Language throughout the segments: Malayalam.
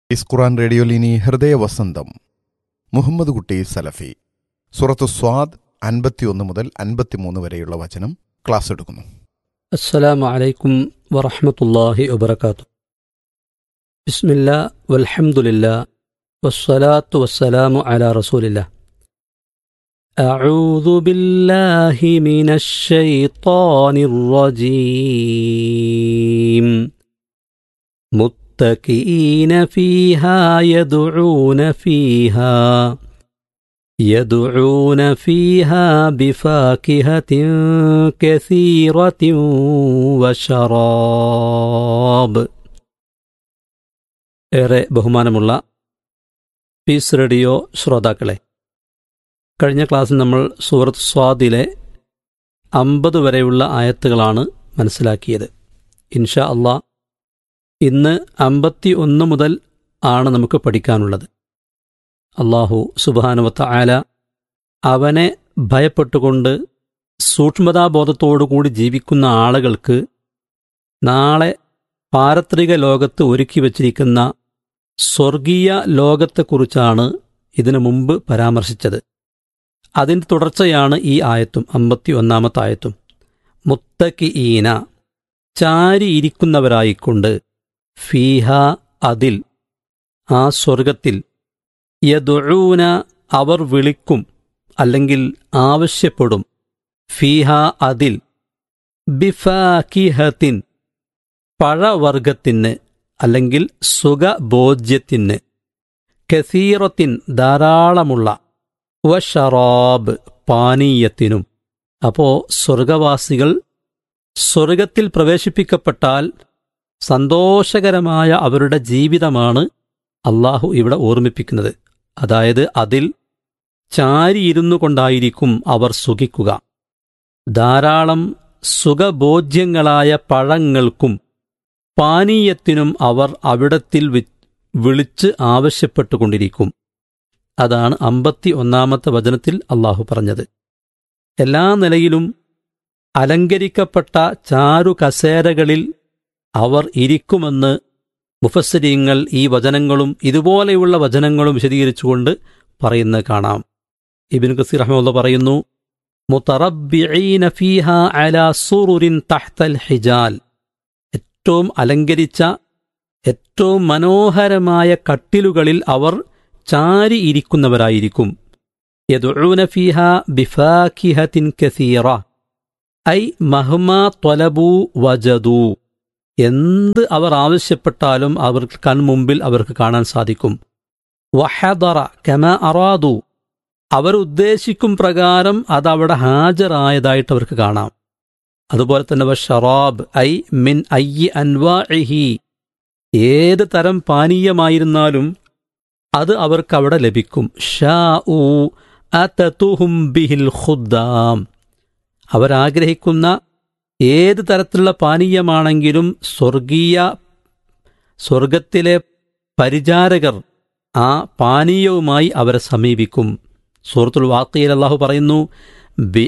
ഇസ് ഖുറാൻ റേഡിയോയിൽ ഇനി ഹൃദയ വസന്തം മുഹമ്മദ് കുട്ടി സലഫി സുറത്തു സ്വാദ് അൻപത്തിയൊന്ന് മുതൽ അൻപത്തിമൂന്ന് വരെയുള്ള വചനം ക്ലാസ് എടുക്കുന്നു السلام عليكم ورحمة الله وبركاته بسم الله والحمد لله والصلاة والسلام على رسول الله أعوذ بالله من الشيطان الرجيم متكئين فيها يدعون فيها يدعون فيها بفاكهة كثيرة وشراب ഏറെ ബഹുമാനമുള്ള പീസ് റേഡിയോ ശ്രോതാക്കളെ കഴിഞ്ഞ ക്ലാസ്സിൽ നമ്മൾ സൂറത്ത് സ്വാദിലെ അമ്പത് വരെയുള്ള ആയത്തുകളാണ് മനസ്സിലാക്കിയത് ഇൻഷാ അള്ളാ ഇന്ന് അമ്പത്തി ഒന്ന് മുതൽ ആണ് നമുക്ക് പഠിക്കാനുള്ളത് അള്ളാഹു സുബാനുവത്ത ആല അവനെ ഭയപ്പെട്ടുകൊണ്ട് സൂക്ഷ്മതാബോധത്തോടുകൂടി ജീവിക്കുന്ന ആളുകൾക്ക് നാളെ പാരത്രിക ലോകത്ത് ഒരുക്കി വച്ചിരിക്കുന്ന സ്വർഗീയ ലോകത്തെക്കുറിച്ചാണ് ഇതിനു മുമ്പ് പരാമർശിച്ചത് അതിൻ്റെ തുടർച്ചയാണ് ഈ ആയത്തും അമ്പത്തി ഒന്നാമത്തെ ആയത്തും മുത്തക്കി ഈന ചാരിയിരിക്കുന്നവരായിക്കൊണ്ട് ഫീഹ അതിൽ ആ സ്വർഗത്തിൽ യദുഊന അവർ വിളിക്കും അല്ലെങ്കിൽ ആവശ്യപ്പെടും ഫീഹ അതിൽ ബിഫാക്കിഹത്തിൻ പഴവർഗത്തിന് അല്ലെങ്കിൽ സുഖഭോജ്യത്തിന് കസീറത്തിൻ ധാരാളമുള്ള വഷറാബ് പാനീയത്തിനും അപ്പോ സ്വർഗവാസികൾ സ്വർഗത്തിൽ പ്രവേശിപ്പിക്കപ്പെട്ടാൽ സന്തോഷകരമായ അവരുടെ ജീവിതമാണ് അള്ളാഹു ഇവിടെ ഓർമ്മിപ്പിക്കുന്നത് അതായത് അതിൽ ചാരിയിരുന്നു കൊണ്ടായിരിക്കും അവർ സുഖിക്കുക ധാരാളം സുഖഭോജ്യങ്ങളായ പഴങ്ങൾക്കും പാനീയത്തിനും അവർ അവിടത്തിൽ വിളിച്ച് ആവശ്യപ്പെട്ടുകൊണ്ടിരിക്കും അതാണ് അമ്പത്തി ഒന്നാമത്തെ വചനത്തിൽ അള്ളാഹു പറഞ്ഞത് എല്ലാ നിലയിലും അലങ്കരിക്കപ്പെട്ട ചാരു കസേരകളിൽ അവർ ഇരിക്കുമെന്ന് മുഫസ്സരീങ്ങൾ ഈ വചനങ്ങളും ഇതുപോലെയുള്ള വചനങ്ങളും വിശദീകരിച്ചുകൊണ്ട് പറയുന്നത് കാണാം ഇബിൻ കസീർ അഹമ്മദ് പറയുന്നു മുത്തറബിഈന ഫീഹ അലാ സുറുരിൻ തഹ്തൽ ഹിജാൽ ഏറ്റവും അലങ്കരിച്ച ഏറ്റവും മനോഹരമായ കട്ടിലുകളിൽ അവർ ചാരി ഇരിക്കുന്നവരായിരിക്കും യദുഊന ഫീഹ ബിഫാക്കിഹത്തിൻ കസീറ ഐ മഹ്മ ത്വലബു വജദു എന്ത് അവർ ആവശ്യപ്പെട്ടാലും അവർക്ക് കൺമുമ്പിൽ അവർക്ക് കാണാൻ സാധിക്കും വഹദറ കമ അറാദു അവർ ഉദ്ദേശിക്കും പ്രകാരം അത് അവിടെ ഹാജരായതായിട്ട് അവർക്ക് കാണാം അതുപോലെ തന്നെ വഷറാബ് ഐ മിൻ അയ്യി അൻവാഇഹി ഏത് തരം പാനീയമായിരുന്നാലും അത് അവർക്ക് അവിടെ ലഭിക്കും ഷാ ഊ അതതുഹും ബിഹിൽ ഖുദ്ദാം അവരാഗ്രഹിക്കുന്ന ഏത് തരത്തിലുള്ള പാനീയമാണെങ്കിലും സ്വർഗീയ സ്വർഗത്തിലെ പരിചാരകർ ആ പാനീയവുമായി അവരെ സമീപിക്കും സൂറത്തുൽ വാക്കയിൽ അള്ളാഹു പറയുന്നു ബി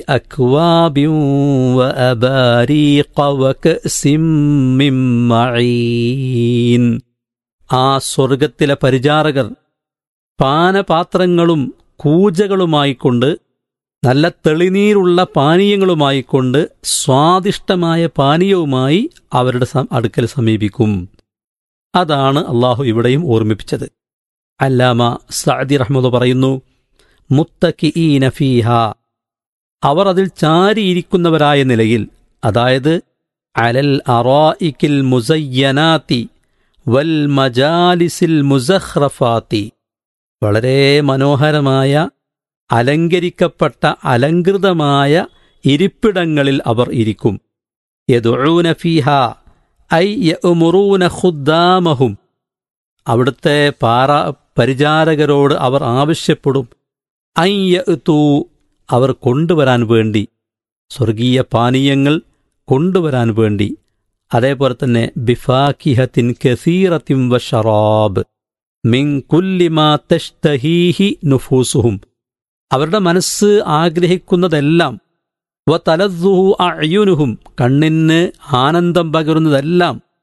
ആ സ്വർഗത്തിലെ പരിചാരകർ പാനപാത്രങ്ങളും കൂജകളുമായിക്കൊണ്ട് നല്ല തെളിനീരുള്ള പാനീയങ്ങളുമായിക്കൊണ്ട് സ്വാദിഷ്ടമായ പാനീയവുമായി അവരുടെ അടുക്കൽ സമീപിക്കും അതാണ് അള്ളാഹു ഇവിടെയും ഓർമ്മിപ്പിച്ചത് അല്ലാമ സഅദി റഹ്മദ് പറയുന്നു മുത്തക്കി ഈ നഫീഹ അവർ അതിൽ ചാരിയിരിക്കുന്നവരായ നിലയിൽ അതായത് അലൽ അറായിക്കിൽ മുസയ്യനാത്തി വൽ മജാലിസിൽ മുസഹ്റഫാത്തി വളരെ മനോഹരമായ അലങ്കരിക്കപ്പെട്ട അലങ്കൃതമായ ഇരിപ്പിടങ്ങളിൽ അവർ ഇരിക്കും യദുഊന ഫീഹ ഐ യഉമുറൂന ഖുദ്ദാമഹും അവിടുത്തെ പാറ പരിചാരകരോട് അവർ ആവശ്യപ്പെടും ഐ യഅ്തൂ അവർ കൊണ്ടുവരാൻ വേണ്ടി സ്വർഗീയ പാനീയങ്ങൾ കൊണ്ടുവരാൻ വേണ്ടി അതേപോലെ തന്നെ ബിഫാക്കിഹത്തിൻ കസീറത്തിൻ വഷറാബ് മിൻ കുല്ലിമാ തഷ്തഹീഹി നുഫൂസുഹും അവരുടെ മനസ്സ് ആഗ്രഹിക്കുന്നതെല്ലാം വ തലദ്ദുഹു അയുനുഹും കണ്ണിന് ആനന്ദം പകരുന്നതെല്ലാം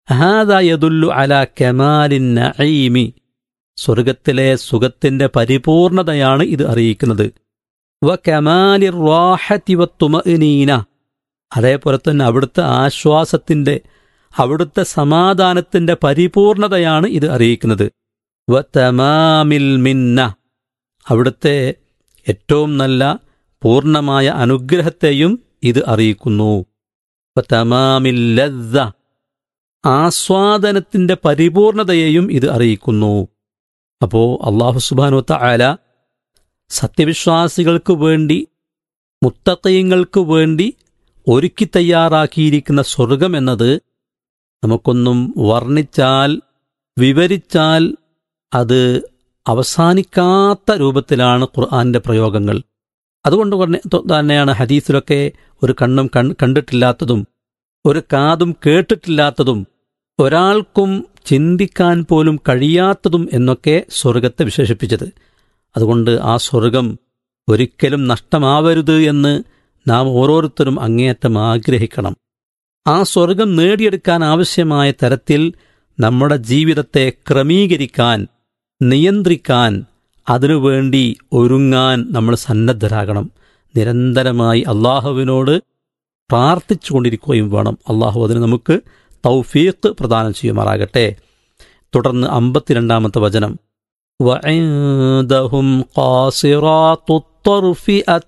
ഹാദാ യദുല്ലു അല കമാലിൻ നഈമി സ്വർഗത്തിലെ സുഖത്തിന്റെ പരിപൂർണതയാണ് ഇത് അറിയിക്കുന്നത് വ കമാലി റാഹത്തി വത്തുമനീന അതേപോലെ തന്നെ അവിടുത്തെ ആശ്വാസത്തിന്റെ അവിടുത്തെ സമാധാനത്തിന്റെ പരിപൂർണതയാണ് ഇത് അറിയിക്കുന്നത് വ തമാമിൽ മിന്ന അവിടുത്തെ ഏറ്റവും നല്ല പൂർണ്ണമായ അനുഗ്രഹത്തെയും ഇത് അറിയിക്കുന്നു വ തമാമിൽ ലദ്ദ ആസ്വാദനത്തിന്റെ പരിപൂർണതയെയും ഇത് അറിയിക്കുന്നു അപ്പോ അള്ളാഹു സുബാനുത്ത ആല സത്യവിശ്വാസികൾക്ക് വേണ്ടി മുത്തക്കയങ്ങൾക്ക് വേണ്ടി ഒരുക്കി തയ്യാറാക്കിയിരിക്കുന്ന സ്വർഗം എന്നത് നമുക്കൊന്നും വർണ്ണിച്ചാൽ വിവരിച്ചാൽ അത് അവസാനിക്കാത്ത രൂപത്തിലാണ് ഖുർആന്റെ പ്രയോഗങ്ങൾ അതുകൊണ്ട് പറഞ്ഞ- തന്നെയാണ് ഹദീസിലൊക്കെ ഒരു കണ്ണും കൺ കണ്ടിട്ടില്ലാത്തതും ഒരു കാതും കേട്ടിട്ടില്ലാത്തതും ഒരാൾക്കും ചിന്തിക്കാൻ പോലും കഴിയാത്തതും എന്നൊക്കെ സ്വർഗത്തെ വിശേഷിപ്പിച്ചത് അതുകൊണ്ട് ആ സ്വർഗം ഒരിക്കലും നഷ്ടമാവരുത് എന്ന് നാം ഓരോരുത്തരും അങ്ങേയറ്റം ആഗ്രഹിക്കണം ആ സ്വർഗം നേടിയെടുക്കാൻ ആവശ്യമായ തരത്തിൽ നമ്മുടെ ജീവിതത്തെ ക്രമീകരിക്കാൻ നിയന്ത്രിക്കാൻ അതിനുവേണ്ടി ഒരുങ്ങാൻ നമ്മൾ സന്നദ്ധരാകണം നിരന്തരമായി അള്ളാഹുവിനോട് പ്രാർത്ഥിച്ചുകൊണ്ടിരിക്കുകയും വേണം അള്ളാഹു അതിന് നമുക്ക് തൗഫീഖ് പ്രദാനം ചെയ്യുമാറാകട്ടെ തുടർന്ന് അമ്പത്തിരണ്ടാമത്തെ വചനം وعندهم قاصرات الطرف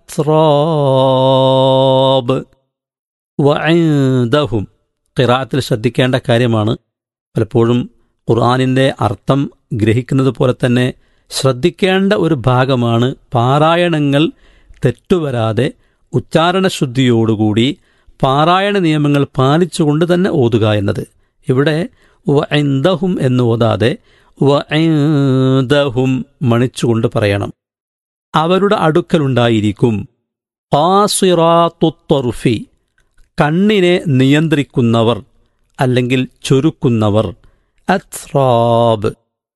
أتراب وعندهم ഖിറാത്തിൽ ശ്രദ്ധിക്കേണ്ട കാര്യമാണ് പലപ്പോഴും ഖുർആാനിൻ്റെ അർത്ഥം ഗ്രഹിക്കുന്നത് പോലെ തന്നെ ശ്രദ്ധിക്കേണ്ട ഒരു ഭാഗമാണ് പാരായണങ്ങൾ തെറ്റുവരാതെ ഉച്ചാരണശുദ്ധിയോടുകൂടി പാരായണ നിയമങ്ങൾ പാലിച്ചുകൊണ്ട് തന്നെ ഓതുക എന്നത് ഇവിടെ വഇന്ദഹും എന്ന് ഓതാതെ വഇന്ദഹും മണിച്ചുകൊണ്ട് പറയണം അവരുടെ അടുക്കലുണ്ടായിരിക്കും ഖാസിറാത്തുത്തൊറുഫി കണ്ണിനെ നിയന്ത്രിക്കുന്നവർ അല്ലെങ്കിൽ ചുരുക്കുന്നവർ അത്രാബ്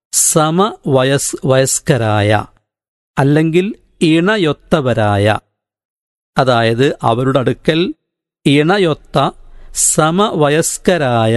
സമവയസ് വയസ്കരായ അല്ലെങ്കിൽ ഇണയൊത്തവരായ അതായത് അവരുടെ അടുക്കൽ ഇണയൊത്ത സമവയസ്കരായ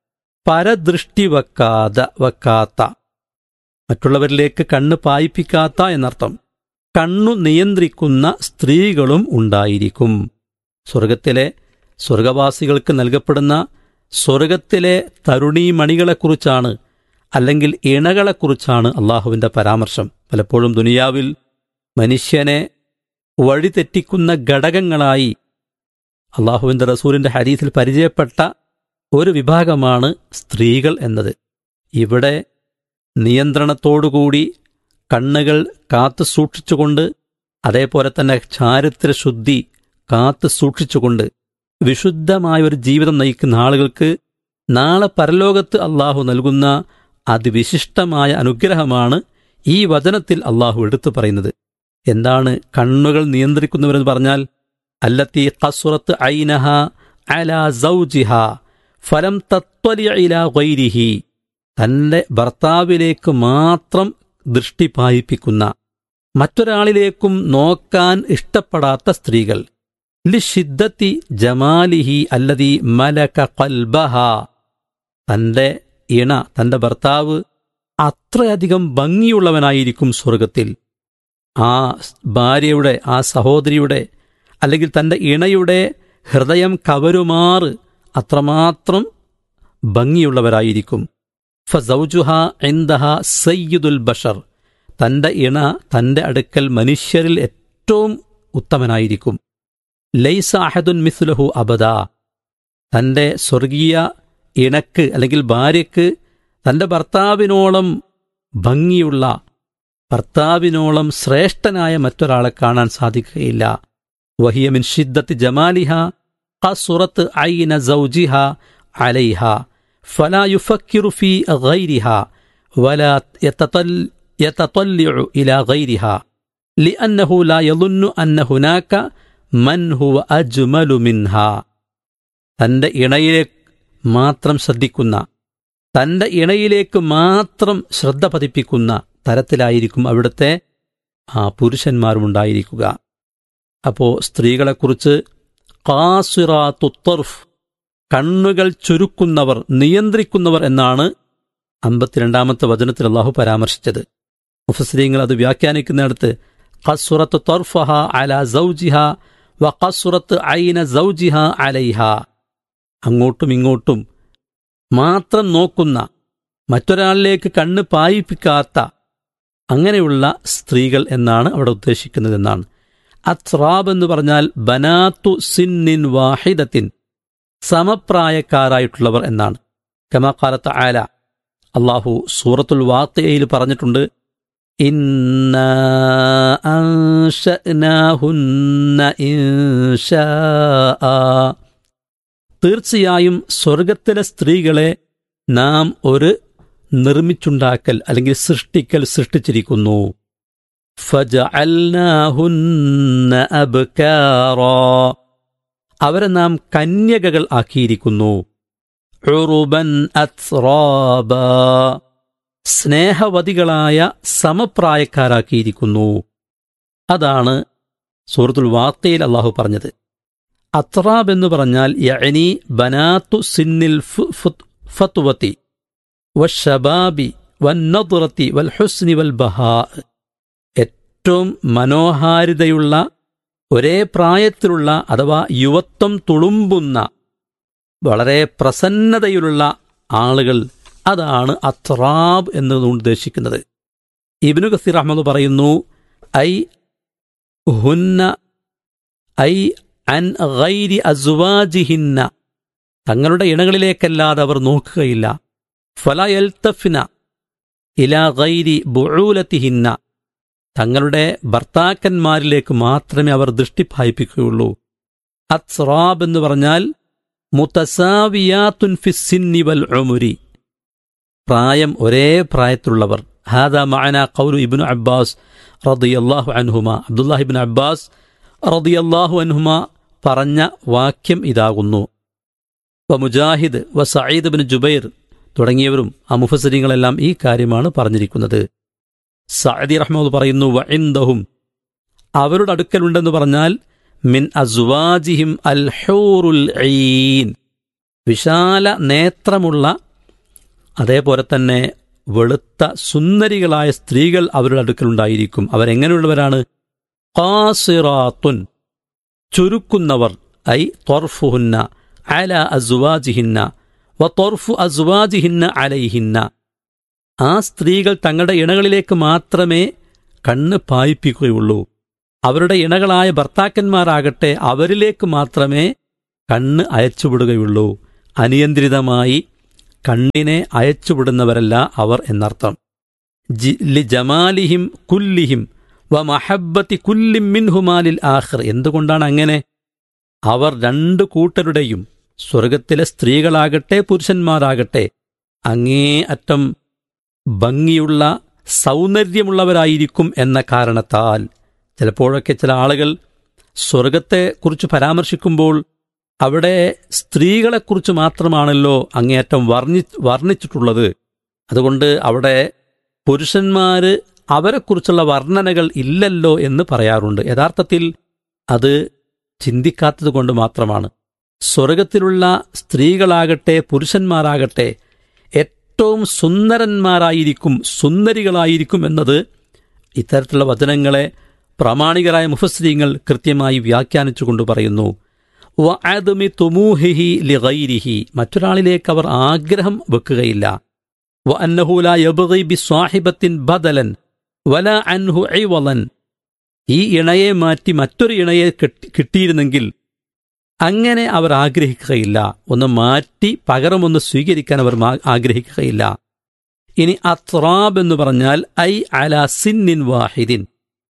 പരദൃഷ്ടി വെക്കാതെ വെക്കാത്ത മറ്റുള്ളവരിലേക്ക് കണ്ണ് പായിപ്പിക്കാത്ത എന്നർത്ഥം കണ്ണു നിയന്ത്രിക്കുന്ന സ്ത്രീകളും ഉണ്ടായിരിക്കും സ്വർഗത്തിലെ സ്വർഗവാസികൾക്ക് നൽകപ്പെടുന്ന സ്വർഗത്തിലെ തരുണീമണികളെക്കുറിച്ചാണ് അല്ലെങ്കിൽ ഇണകളെക്കുറിച്ചാണ് അള്ളാഹുവിൻ്റെ പരാമർശം പലപ്പോഴും ദുനിയാവിൽ മനുഷ്യനെ വഴിതെറ്റിക്കുന്ന ഘടകങ്ങളായി അള്ളാഹുവിൻ്റെ റസൂലിൻ്റെ ഹരീസിൽ പരിചയപ്പെട്ട ഒരു വിഭാഗമാണ് സ്ത്രീകൾ എന്നത് ഇവിടെ നിയന്ത്രണത്തോടുകൂടി കണ്ണുകൾ കാത്തു സൂക്ഷിച്ചുകൊണ്ട് അതേപോലെ തന്നെ ചാരിത്രശുദ്ധി കാത്തു സൂക്ഷിച്ചുകൊണ്ട് വിശുദ്ധമായ ഒരു ജീവിതം നയിക്കുന്ന ആളുകൾക്ക് നാളെ പരലോകത്ത് അള്ളാഹു നൽകുന്ന അതിവിശിഷ്ടമായ അനുഗ്രഹമാണ് ഈ വചനത്തിൽ അള്ളാഹു എടുത്തു പറയുന്നത് എന്താണ് കണ്ണുകൾ നിയന്ത്രിക്കുന്നവരെന്ന് പറഞ്ഞാൽ അല്ലത്തി ഖസുറത്ത് ഐനഹ അല സൗജിഹ ഫലം തത്വലി ഇല ഗൈരിഹി തന്റെ ഭർത്താവിലേക്ക് മാത്രം ദൃഷ്ടി പായിപ്പിക്കുന്ന മറ്റൊരാളിലേക്കും നോക്കാൻ ഇഷ്ടപ്പെടാത്ത സ്ത്രീകൾ ലിഷിദ്ദത്തി ജമാലിഹി അല്ലതി മലക കൽബഹ തന്റെ ഇണ തന്റെ ഭർത്താവ് അത്രയധികം ഭംഗിയുള്ളവനായിരിക്കും സ്വർഗത്തിൽ ആ ഭാര്യയുടെ ആ സഹോദരിയുടെ അല്ലെങ്കിൽ തന്റെ ഇണയുടെ ഹൃദയം കവരുമാറ് അത്രമാത്രം ഭംഗിയുള്ളവരായിരിക്കും ഫസൗജുഹ എന്തഹ സയ്യിദുൽ ബഷർ തന്റെ ഇണ തന്റെ അടുക്കൽ മനുഷ്യരിൽ ഏറ്റവും ഉത്തമനായിരിക്കും ലൈസ അഹദുൻ മിസ്ലുഹു അബദ തന്റെ സ്വർഗീയ ഇണക്ക് അല്ലെങ്കിൽ ഭാര്യയ്ക്ക് തന്റെ ഭർത്താവിനോളം ഭംഗിയുള്ള ഭർത്താവിനോളം ശ്രേഷ്ഠനായ മറ്റൊരാളെ കാണാൻ സാധിക്കുകയില്ല വഹിയ മിൻ ഷിദ്ദത്ത് ജമാലിഹ ഖസുറത്ത് ഐന സൗജിഹ അലൈഹ ഫലാ യുഫക്കിറു ഫി ഗൈരിഹ വലാ യതതൽ يتطلع إلى غيرها لأنه لا يظن أن هناك من هو أجمل منها തന്റെ ഇണയിലേക്ക് മാത്രം ശ്രദ്ധിക്കുന്ന തന്റെ ഇണയിലേക്ക് മാത്രം ശ്രദ്ധ പതിപ്പിക്കുന്ന തരത്തിലായിരിക്കും അവിടുത്തെ ആ പുരുഷന്മാരുമുണ്ടായിരിക്കുക അപ്പോ സ്ത്രീകളെക്കുറിച്ച് കാസിറാത്തുത്തർഫ് കണ്ണുകൾ ചുരുക്കുന്നവർ നിയന്ത്രിക്കുന്നവർ എന്നാണ് അമ്പത്തിരണ്ടാമത്തെ വചനത്തിൽ അള്ളാഹു പരാമർശിച്ചത് മുഫസ്രീങ്ങൾ അത് വ്യാഖ്യാനിക്കുന്നിടത്ത് ഖസുറത്ത് തൊർഫഹ അല സൗജിഹ വ ഖസുറത്ത് ഐന സൗജിഹ അലൈഹ അങ്ങോട്ടും ഇങ്ങോട്ടും മാത്രം നോക്കുന്ന മറ്റൊരാളിലേക്ക് കണ്ണ് പായിപ്പിക്കാത്ത അങ്ങനെയുള്ള സ്ത്രീകൾ എന്നാണ് അവിടെ ഉദ്ദേശിക്കുന്നതെന്നാണ് അത്രാബ് എന്ന് പറഞ്ഞാൽ ബനാത്തു സിന്നിൻ വാഹിദത്തിൻ സമപ്രായക്കാരായിട്ടുള്ളവർ എന്നാണ് കമാക്കാലത്ത് ആല അള്ളാഹു സൂറത്തുൽ വാത്തയിൽ പറഞ്ഞിട്ടുണ്ട് ഇന്ന അൻശഅനാഹുന്ന ഇൻശാഅ. തീർച്ചയായും സ്വർഗത്തിലെ സ്ത്രീകളെ നാം ഒരു നിർമ്മിച്ചുണ്ടാക്കൽ അല്ലെങ്കിൽ സൃഷ്ടിക്കൽ സൃഷ്ടിച്ചിരിക്കുന്നു ഫജഅൽനാഹുന്ന അബ്കാറാ. അവരെ നാം കന്യകകൾ ആക്കിയിരിക്കുന്നു ഉറുബൻ അത്റാബ. സ്നേഹവതികളായ സമപ്രായക്കാരാക്കിയിരിക്കുന്നു അതാണ് സൂറത്തുൽ വാർത്തയിൽ അള്ളാഹു പറഞ്ഞത് അത്രാബ് എന്ന് പറഞ്ഞാൽ യഅനി ബനാത്തു സിന്നിൽ ഫു- ഫു- ഫത്വത്തി വഷബാബി വന്നതുറത്തി വൽ ഹുസ്നി വൽ ബഹാ ഏറ്റവും മനോഹാരിതയുള്ള ഒരേ പ്രായത്തിലുള്ള അഥവാ യുവത്വം തുളുമ്പുന്ന വളരെ പ്രസന്നതയിലുള്ള ആളുകൾ അതാണ് അത്രാബ് എന്നതുകൊണ്ട് ഉദ്ദേശിക്കുന്നത് ഇബ്നു കസീർ അഹമ്മദ് പറയുന്നു ഐ ഹുന്ന ഐ അൻ ഗൈരി അസുവാജിഹിന്ന തങ്ങളുടെ ഇണകളിലേക്കല്ലാതെ അവർ നോക്കുകയില്ല ഫല എൽത്തഫിന ഇല ഗൈരി ബുഴൂലത്തിഹിന്ന തങ്ങളുടെ ഭർത്താക്കന്മാരിലേക്ക് മാത്രമേ അവർ ദൃഷ്ടി പായിപ്പിക്കുകയുള്ളൂ അത്സ്റാബ് എന്ന് പറഞ്ഞാൽ മുത്തസാവിയാത്തുൻ ഫിസ്സിന്നി വൽ ഉമുരി പ്രായം ഒരേ പ്രായത്തിലുള്ളവർ ഹാദ മഅന ഖൗലു ഇബ്നു അബ്ബാസ് റളിയല്ലാഹു അൻഹുമ അബ്ദുല്ലാഹി ഇബ്നു അബ്ബാസ് റളിയല്ലാഹു അൻഹുമ പറഞ്ഞ വാക്യം ഇതാകുന്നു വ മുജാഹിദ് വ സഈദ് ബിൻ ജുബൈർ തുടങ്ങിയവരും ആ മുഫസരിങ്ങളെല്ലാം ഈ കാര്യമാണ് പറഞ്ഞിരിക്കുന്നത് സഅദി റഹ്മദ് പറയുന്നു വ ഇൻദഹും അവരുടെ അടുക്കലുണ്ടെന്ന് പറഞ്ഞാൽ മിൻ അസ്വാജിഹിം അൽ ഹൂറുൽ ഈൻ വിശാല നേത്രമുള്ള അതേപോലെ തന്നെ വെളുത്ത സുന്ദരികളായ സ്ത്രീകൾ അവരുടെ അടുക്കലുണ്ടായിരിക്കും അവരെങ്ങനെയുള്ളവരാണ് ഖാസിറാത്തുൻ ചുരുക്കുന്നവർ ഐ തൊർഫുഹുന്ന അല അസുവാജിഹിന്ന വ തൊർഫു അസുവാജിഹിന്ന അലൈഹിന്ന ആ സ്ത്രീകൾ തങ്ങളുടെ ഇണകളിലേക്ക് മാത്രമേ കണ്ണ് പായിപ്പിക്കുകയുള്ളൂ അവരുടെ ഇണകളായ ഭർത്താക്കന്മാരാകട്ടെ അവരിലേക്ക് മാത്രമേ കണ്ണ് അയച്ചുവിടുകയുള്ളൂ അനിയന്ത്രിതമായി കണ്ണിനെ അയച്ചുവിടുന്നവരല്ല അവർ എന്നർത്ഥം ജി- ലി ജമാലിഹിം കുല്ലിഹിം വ മഹബത്തി കുല്ലിം മിൻഹുമാലിൽ ആഖിർ എന്തുകൊണ്ടാണ് അങ്ങനെ അവർ രണ്ടു കൂട്ടരുടെയും സ്വർഗത്തിലെ സ്ത്രീകളാകട്ടെ പുരുഷന്മാരാകട്ടെ അങ്ങേ അറ്റം ഭംഗിയുള്ള സൗന്ദര്യമുള്ളവരായിരിക്കും എന്ന കാരണത്താൽ ചിലപ്പോഴൊക്കെ ചില ആളുകൾ സ്വർഗത്തെക്കുറിച്ച് പരാമർശിക്കുമ്പോൾ അവിടെ സ്ത്രീകളെക്കുറിച്ച് മാത്രമാണല്ലോ അങ്ങേയറ്റം വർണ്ണി വർണ്ണിച്ചിട്ടുള്ളത് അതുകൊണ്ട് അവിടെ പുരുഷന്മാര് അവരെക്കുറിച്ചുള്ള വർണ്ണനകൾ ഇല്ലല്ലോ എന്ന് പറയാറുണ്ട് യഥാർത്ഥത്തിൽ അത് ചിന്തിക്കാത്തത് കൊണ്ട് മാത്രമാണ് സ്വർഗത്തിലുള്ള സ്ത്രീകളാകട്ടെ പുരുഷന്മാരാകട്ടെ ഏറ്റവും സുന്ദരന്മാരായിരിക്കും സുന്ദരികളായിരിക്കും എന്നത് ഇത്തരത്തിലുള്ള വചനങ്ങളെ പ്രാമാണികരായ മുഫസ്രീങ്ങൾ കൃത്യമായി വ്യാഖ്യാനിച്ചുകൊണ്ട് പറയുന്നു വഅദ്മി തുമൂഹിഹി ലിഗൈരിഹി മറ്റൊരാളിലേക്ക് അവർ ആഗ്രഹം വെക്കുകയില്ല വ അന്നഹു ലാ യബ്ഗി ബിസ്വാഹിബത്തിൻ ബദലൻ വല അൻഹു ഐവലൻ ഈ ഇണയെ മാറ്റി മറ്റൊരു ഇണയെ കിട്ടി- കിട്ടിയിരുന്നെങ്കിൽ അങ്ങനെ അവർ ആഗ്രഹിക്കുകയില്ല ഒന്ന് മാറ്റി പകരമൊന്ന് സ്വീകരിക്കാൻ അവർ മാ- ആഗ്രഹിക്കുകയില്ല ഇനി അത്രാബ് എന്ന് പറഞ്ഞാൽ ഐ അല സിന്നിൻ വാഹിദിൻ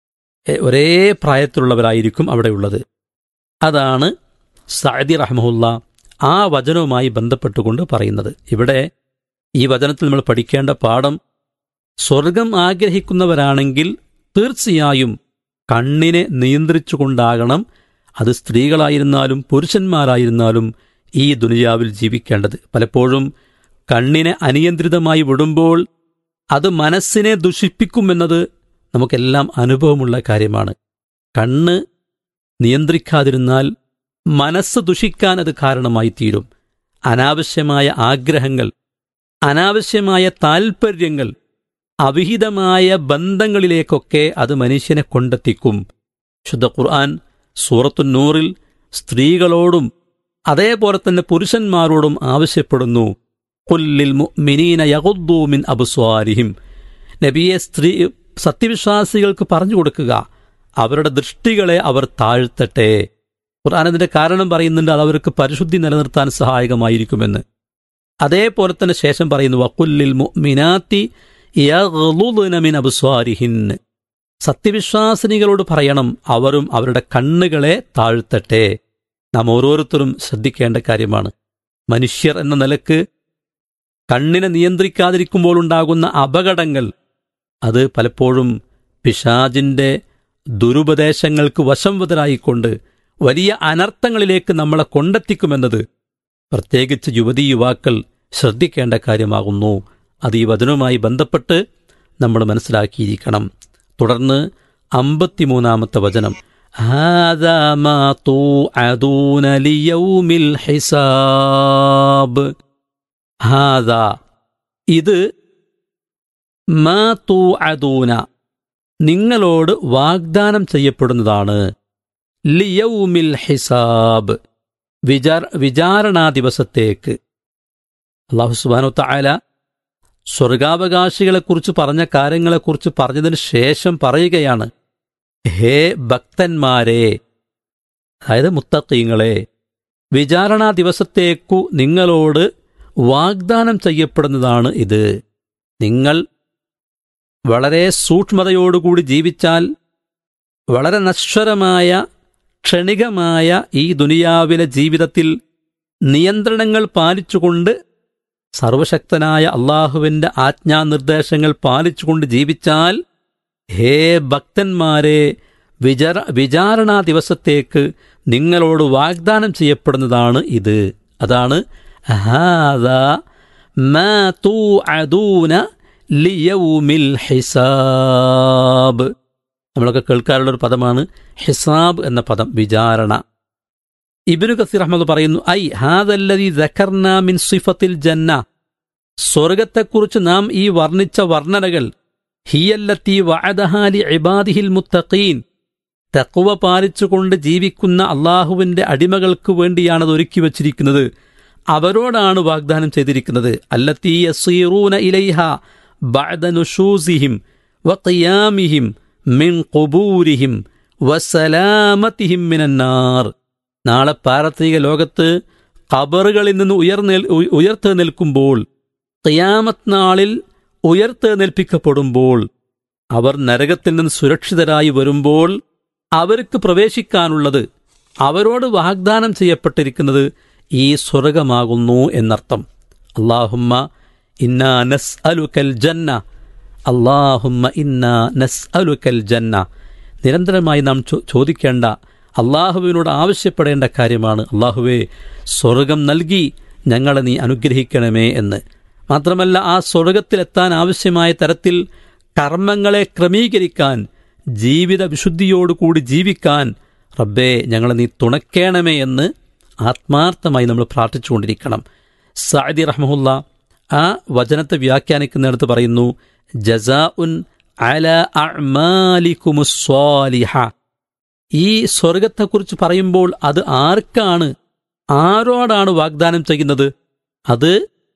എ, ഒരേ പ്രായത്തിലുള്ളവരായിരിക്കും അവിടെയുള്ളത് അതാണ് സഅദി റഹ്മുല്ല ആ വചനവുമായി ബന്ധപ്പെട്ടുകൊണ്ട് പറയുന്നത് ഇവിടെ ഈ വചനത്തിൽ നമ്മൾ പഠിക്കേണ്ട പാഠം സ്വർഗം ആഗ്രഹിക്കുന്നവരാണെങ്കിൽ തീർച്ചയായും കണ്ണിനെ നിയന്ത്രിച്ചുകൊണ്ടാകണം അത് സ്ത്രീകളായിരുന്നാലും പുരുഷന്മാരായിരുന്നാലും ഈ ദുനിയാവിൽ ജീവിക്കേണ്ടത് പലപ്പോഴും കണ്ണിനെ അനിയന്ത്രിതമായി വിടുമ്പോൾ അത് മനസ്സിനെ ദുഷിപ്പിക്കുമെന്നത് നമുക്കെല്ലാം അനുഭവമുള്ള കാര്യമാണ് കണ്ണ് നിയന്ത്രിക്കാതിരുന്നാൽ മനസ്സ് ദുഷിക്കാൻ അത് കാരണമായി തീരും അനാവശ്യമായ ആഗ്രഹങ്ങൾ അനാവശ്യമായ താൽപ്പര്യങ്ങൾ അവിഹിതമായ ബന്ധങ്ങളിലേക്കൊക്കെ അത് മനുഷ്യനെ കൊണ്ടെത്തിക്കും ശുദ്ധ ഖുർആൻ സൂറത്തു നൂറിൽ സ്ത്രീകളോടും അതേപോലെ തന്നെ പുരുഷന്മാരോടും ആവശ്യപ്പെടുന്നു കൊല്ലിൽ മിനീന യഹുദ്ദൂ മിൻ അബുസ്വാരിഹിം നബിയെ സ്ത്രീ സത്യവിശ്വാസികൾക്ക് പറഞ്ഞു കൊടുക്കുക അവരുടെ ദൃഷ്ടികളെ അവർ താഴ്ത്തട്ടെ ഖുർആൻ അതിന്റെ കാരണം പറയുന്നുണ്ട് അത് അവർക്ക് പരിശുദ്ധി നിലനിർത്താൻ സഹായകമായിരിക്കുമെന്ന് അതേപോലെ തന്നെ ശേഷം പറയുന്നു വക്കുല്ലിൽ മിനാത്തി മിൻ അബുസ്വാരിഹിൻ സത്യവിശ്വാസിനികളോട് പറയണം അവരും അവരുടെ കണ്ണുകളെ താഴ്ത്തട്ടെ നാം ഓരോരുത്തരും ശ്രദ്ധിക്കേണ്ട കാര്യമാണ് മനുഷ്യർ എന്ന നിലക്ക് കണ്ണിനെ നിയന്ത്രിക്കാതിരിക്കുമ്പോൾ ഉണ്ടാകുന്ന അപകടങ്ങൾ അത് പലപ്പോഴും പിശാജിന്റെ ദുരുപദേശങ്ങൾക്ക് വശംവതരായിക്കൊണ്ട് വലിയ അനർത്ഥങ്ങളിലേക്ക് നമ്മളെ കൊണ്ടെത്തിക്കുമെന്നത് പ്രത്യേകിച്ച് യുവതീ യുവാക്കൾ ശ്രദ്ധിക്കേണ്ട കാര്യമാകുന്നു അത് ഈ വചനവുമായി ബന്ധപ്പെട്ട് നമ്മൾ മനസ്സിലാക്കിയിരിക്കണം തുടർന്ന് അമ്പത്തിമൂന്നാമത്തെ വചനം هذا ما توعدون ليوم الحساب هذا ഇത് മാ തൂഅദൂന നിങ്ങളോട് വാഗ്ദാനം ചെയ്യപ്പെടുന്നതാണ് ലിയൗമിൽ ഹിസാബ് വിചാര വിചാരണാ ദിവസത്തേക്ക് അള്ളാഹു സുബാനു തായാല സ്വർഗാവകാശികളെക്കുറിച്ച് പറഞ്ഞ കാര്യങ്ങളെക്കുറിച്ച് പറഞ്ഞതിന് ശേഷം പറയുകയാണ് ഹേ ഭക്തന്മാരെ അതായത് മുത്തക്കീങ്ങളെ വിചാരണാ ദിവസത്തേക്കു നിങ്ങളോട് വാഗ്ദാനം ചെയ്യപ്പെടുന്നതാണ് ഇത് നിങ്ങൾ വളരെ സൂക്ഷ്മതയോടുകൂടി ജീവിച്ചാൽ വളരെ നശ്വരമായ ക്ഷണികമായ ഈ ദുനിയാവിലെ ജീവിതത്തിൽ നിയന്ത്രണങ്ങൾ പാലിച്ചുകൊണ്ട് സർവശക്തനായ അള്ളാഹുവിൻ്റെ ആജ്ഞാനിർദ്ദേശങ്ങൾ പാലിച്ചുകൊണ്ട് ജീവിച്ചാൽ ഹേ ഭക്തന്മാരെ വിചാര വിചാരണാ ദിവസത്തേക്ക് നിങ്ങളോട് വാഗ്ദാനം ചെയ്യപ്പെടുന്നതാണ് ഇത് അതാണ് ഹാദാ മാ തൂഅദൂന ലിയൗമിൽ ഹിസാബ് നമ്മളൊക്കെ കേൾക്കാറുള്ള ഒരു പദമാണ് ഹിസാബ് എന്ന പദം വിചാരണ ഇബിനു കസീർ അഹമ്മദ് പറയുന്നു ഐ ഹാദല്ലതി ദഖർന മിൻ സിഫത്തിൽ ജന്ന സ്വർഗത്തെക്കുറിച്ച് നാം ഈ വർണ്ണിച്ച വർണ്ണനകൾ ഹിയല്ലത്തി വഅദഹാലി ഇബാദിഹിൽ മുത്തഖീൻ തഖ്വ പാലിച്ചുകൊണ്ട് ജീവിക്കുന്ന അള്ളാഹുവിന്റെ അടിമകൾക്ക് വേണ്ടിയാണത് ഒരുക്കി വച്ചിരിക്കുന്നത് അവരോടാണ് വാഗ്ദാനം ചെയ്തിരിക്കുന്നത് അല്ലത്തി യസീറൂന ഇലൈഹ ബഅദ നുഷൂസിഹിം വഖിയാമിഹിം മിൻ ഖുബൂരിഹിം വസലാമത്തിഹിം മിനന്നാർ നാളെ പാരത്രിക ലോകത്ത് ഖബറുകളിൽ നിന്ന് ഉയർന്നേൽ ഉയർത്ത് നിൽക്കുമ്പോൾ ഖിയാമത്ത് നാളിൽ ഉയർത്തെഴുന്നേൽപ്പിക്കപ്പെടുമ്പോൾ അവർ നരകത്തിൽ നിന്ന് സുരക്ഷിതരായി വരുമ്പോൾ അവർക്ക് പ്രവേശിക്കാനുള്ളത് അവരോട് വാഗ്ദാനം ചെയ്യപ്പെട്ടിരിക്കുന്നത് ഈ സ്വർഗമാകുന്നു എന്നർത്ഥം അള്ളാഹുമ്മ ഇന്നാ നസ് അലുക്കൽ ജന്ന അള്ളാഹുമ്മ ഇന്നാ നസ് അലുക്കൽ ജന്ന നിരന്തരമായി നാം ചോദിക്കേണ്ട അള്ളാഹുവിനോട് ആവശ്യപ്പെടേണ്ട കാര്യമാണ് അള്ളാഹുവെ സ്വർഗം നൽകി ഞങ്ങളെ നീ അനുഗ്രഹിക്കണമേ എന്ന് മാത്രമല്ല ആ സ്വർഗത്തിലെത്താൻ ആവശ്യമായ തരത്തിൽ കർമ്മങ്ങളെ ക്രമീകരിക്കാൻ ജീവിത വിശുദ്ധിയോടുകൂടി ജീവിക്കാൻ റബ്ബേ ഞങ്ങളെ നീ തുണയ്ക്കണമേ എന്ന് ആത്മാർത്ഥമായി നമ്മൾ പ്രാർത്ഥിച്ചുകൊണ്ടിരിക്കണം സാദി റഹ്മുല്ല ആ വചനത്തെ വ്യാഖ്യാനിക്കുന്നിടത്ത് പറയുന്നു ജസാ ഉൻ അല അമാലിക്കുമുസ്വാലിഹ ഈ സ്വർഗത്തെക്കുറിച്ച് പറയുമ്പോൾ അത് ആർക്കാണ് ആരോടാണ് വാഗ്ദാനം ചെയ്യുന്നത് അത്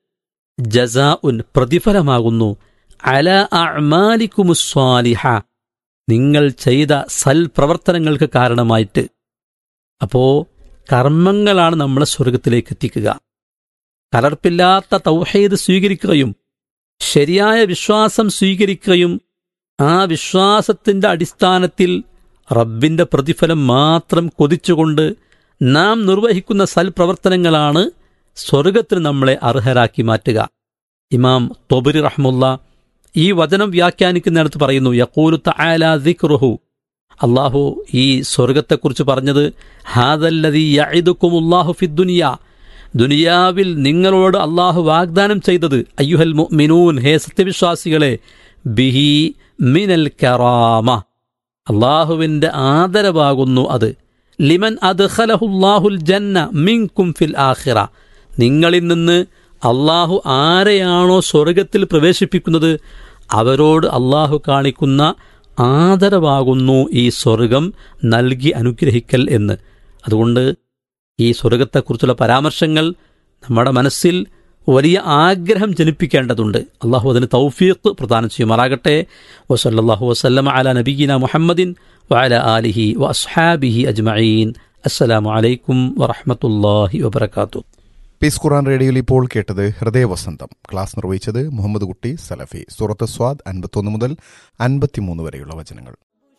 ജസാ ഉൻ പ്രതിഫലമാകുന്നു അല അമാലിക്കുമുസ്വാലിഹ നിങ്ങൾ ചെയ്ത സൽപ്രവർത്തനങ്ങൾക്ക് കാരണമായിട്ട് അപ്പോ കർമ്മങ്ങളാണ് നമ്മളെ സ്വർഗത്തിലേക്ക് എത്തിക്കുക കലർപ്പില്ലാത്ത തൗഹീദ് സ്വീകരിക്കുകയും ശരിയായ വിശ്വാസം സ്വീകരിക്കുകയും ആ വിശ്വാസത്തിന്റെ അടിസ്ഥാനത്തിൽ റബ്ബിന്റെ പ്രതിഫലം മാത്രം കൊതിച്ചുകൊണ്ട് നാം നിർവഹിക്കുന്ന സൽപ്രവർത്തനങ്ങളാണ് സ്വർഗത്തിന് നമ്മളെ അർഹരാക്കി മാറ്റുക ഇമാം തൊബരി റഹ്മുല്ല ഈ വചനം വ്യാഖ്യാനിക്കുന്നിടത്ത് പറയുന്നു യക്കൂലു തആല ദിക്റുഹു അള്ളാഹു ഈ സ്വർഗത്തെക്കുറിച്ച് പറഞ്ഞത് ഹാദല്ലതി യഇദുക്കുമുല്ലാഹു ഫിദ്ദുനിയ ദുനിയാവിൽ നിങ്ങളോട് അള്ളാഹു വാഗ്ദാനം ചെയ്തത് അയ്യുഹൽ മുഅ്മിനൂൻ ഹേ സത്യവിശ്വാസികളെ ബിഹി മിനൽ കറാമ അള്ളാഹുവിന്റെ ആദരവാകുന്നു അത് ലിമൻ അദ്ഖലഹുല്ലാഹുൽ ജന്ന മിൻകും ഫിൽ ആഖിറ നിങ്ങളിൽ നിന്ന് അള്ളാഹു ആരെയാണോ സ്വർഗത്തിൽ പ്രവേശിപ്പിക്കുന്നത് അവരോട് അള്ളാഹു കാണിക്കുന്ന ആദരവാകുന്നു ഈ സ്വർഗം നൽകി അനുഗ്രഹിക്കൽ എന്ന് അതുകൊണ്ട് ഈ സ്വർഗത്തെക്കുറിച്ചുള്ള പരാമർശങ്ങൾ നമ്മുടെ മനസ്സിൽ വലിയ ആഗ്രഹം ജനിപ്പിക്കേണ്ടതുണ്ട് അള്ളാഹു അതിന് തൗഫീഖ് പ്രദാനം ചെയ്യുമാറാകട്ടെ വസല്ലാഹു വസ്ലം അല നബീന മുഹമ്മദിൻ വഅല ആലിഹി വ അസ്ഹാബിഹി അജ്മഈൻ അസ്സലാമു അലൈക്കും വറഹ്മത്തുള്ളാഹി വബറകാത്തു പീസ് ഖുറാൻ റേഡിയോയിൽ ഇപ്പോൾ കേട്ടത് ഹൃദയവസന്തം ക്ലാസ് നിർവഹിച്ചത് മുഹമ്മദ് കുട്ടി സലഫി സൂറത്ത് സ്വാദ് അൻപത്തൊന്ന് മുതൽ അൻപത്തിമൂന്ന് വരെയുള്ള വചനങ്ങൾ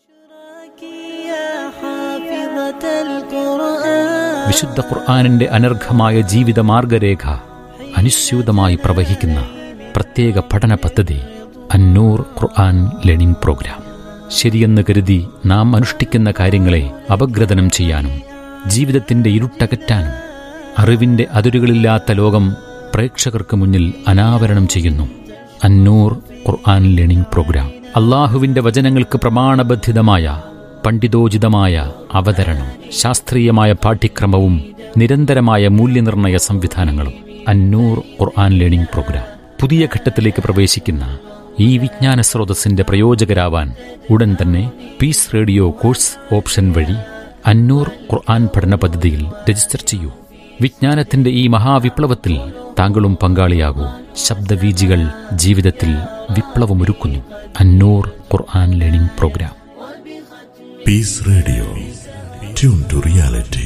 വിശുദ്ധ ഖുർആാനിന്റെ അനർഘമായ ജീവിത മാർഗരേഖ അനുസ്യൂതമായി പ്രവഹിക്കുന്ന പ്രത്യേക പഠന പദ്ധതി അന്നൂർ ഖുർആൻ ലേണിംഗ് പ്രോഗ്രാം ശരിയെന്ന് കരുതി നാം അനുഷ്ഠിക്കുന്ന കാര്യങ്ങളെ അപഗ്രഥനം ചെയ്യാനും ജീവിതത്തിന്റെ ഇരുട്ടകറ്റാനും അറിവിന്റെ അതിരുകളില്ലാത്ത ലോകം പ്രേക്ഷകർക്ക് മുന്നിൽ അനാവരണം ചെയ്യുന്നു അന്നൂർ ഖുർആൻ ലേണിംഗ് പ്രോഗ്രാം അള്ളാഹുവിന്റെ വചനങ്ങൾക്ക് പ്രമാണബദ്ധിതമായ പണ്ഡിതോചിതമായ അവതരണം ശാസ്ത്രീയമായ പാഠ്യക്രമവും നിരന്തരമായ മൂല്യനിർണയ സംവിധാനങ്ങളും അന്നൂർ ഖുർആൻ ലേണിംഗ് പ്രോഗ്രാം പുതിയ ഘട്ടത്തിലേക്ക് പ്രവേശിക്കുന്ന ഈ വിജ്ഞാന സ്രോതസ്സിന്റെ പ്രയോജകരാവാൻ ഉടൻ തന്നെ പീസ് റേഡിയോ കോഴ്സ് ഓപ്ഷൻ വഴി അന്നൂർ ഖുർആൻ പഠന പദ്ധതിയിൽ രജിസ്റ്റർ ചെയ്യൂ വിജ്ഞാനത്തിന്റെ ഈ മഹാവിപ്ലവത്തിൽ താങ്കളും പങ്കാളിയാകൂ ശബ്ദവീജികൾ ജീവിതത്തിൽ വിപ്ലവമൊരുക്കുന്നു Annoor Quran learning program Peace Radio. Tune to reality.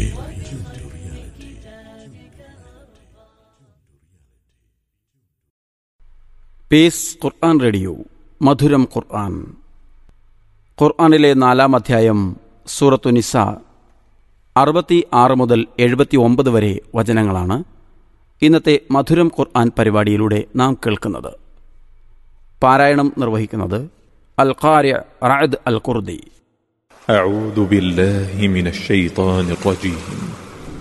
Peace Quran radio മധുരം ഖുർആൻ ഖുർആനിലെ നാലാം അധ്യായം സൂറത്തു നിസ അറുപത്തി ആറ് മുതൽ എഴുപത്തി ഒമ്പത് വരെ വചനങ്ങളാണ് ഇന്നത്തെ മധുരം ഖുർആൻ പരിപാടിയിലൂടെ നാം കേൾക്കുന്നത് പാരായണം നിർവഹിക്കുന്നത് അൽ ഖാര്യ റാദ് അൽ ഖുർദി أعوذ بالله من الشيطان الرجيم